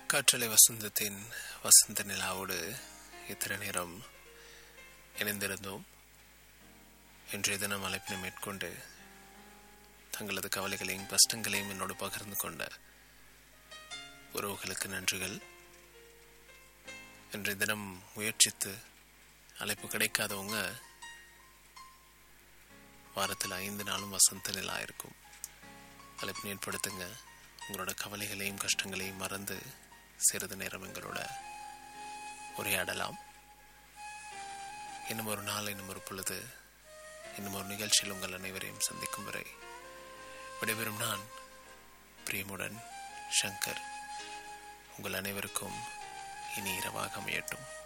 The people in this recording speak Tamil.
காற்றலை வசந்தத்தின் வசந்த நிலாவோடு இத்தனை நேரம் இணைந்திருந்தோம் இன்றைய தினம் அழைப்பினை மேற்கொண்டு தங்களது கவலைகளையும் கஷ்டங்களையும் என்னோடு பகிர்ந்து கொண்ட உறவுகளுக்கு நன்றிகள் இன்றைய தினம் முயற்சித்து அழைப்பு கிடைக்காதவங்க வாரத்தில் ஐந்து நாளும் வசந்த நிலா இருக்கும் அழைப்பு ஏற்படுத்துங்க உங்களோட கவலைகளையும் கஷ்டங்களையும் மறந்து சிறிது நேரம் எங்களோட உரையாடலாம் இன்னும் ஒரு நாள் இன்னும் ஒரு பொழுது இன்னும் ஒரு நிகழ்ச்சியில் உங்கள் அனைவரையும் சந்திக்கும் வரை விடைபெறும் நான் பிரியமுடன் சங்கர் உங்கள் அனைவருக்கும் இனி இரவாக அமையட்டும்